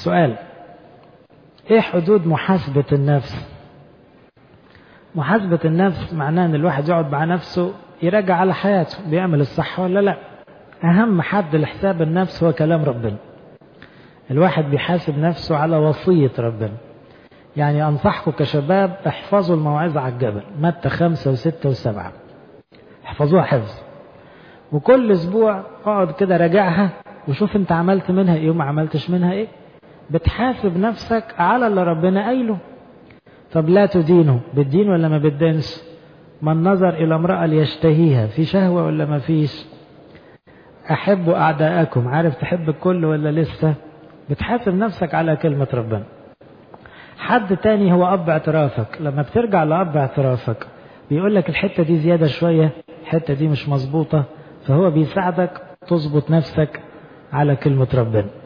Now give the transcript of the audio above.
سؤال ايه حدود محاسبة النفس محاسبة النفس معناه ان الواحد يقعد مع نفسه يراجع على حياته بيعمل الصح ولا لا اهم حد لحساب النفس هو كلام ربنا الواحد بيحاسب نفسه على وصية ربنا يعني أنصحكم كشباب احفظوا الموعظة على الجبل متى خمسة وستة وسبعة احفظوها حفظ وكل أسبوع اقعد كده راجعها وشوف انت عملت منها ايه وما عملتش منها ايه بتحاسب نفسك على اللي ربنا قايله طب لا تدينه بتدين ولا ما بتدينش من نظر إلى امرأة ليشتهيها في شهوة ولا ما فيش أحبوا أعداءكم عارف تحب الكل ولا لسه بتحاسب نفسك على كلمة ربنا حد تاني هو أب اعترافك لما بترجع لأب اعترافك بيقول لك الحتة دي زيادة شوية الحتة دي مش مظبوطة فهو بيساعدك تظبط نفسك على كلمة ربنا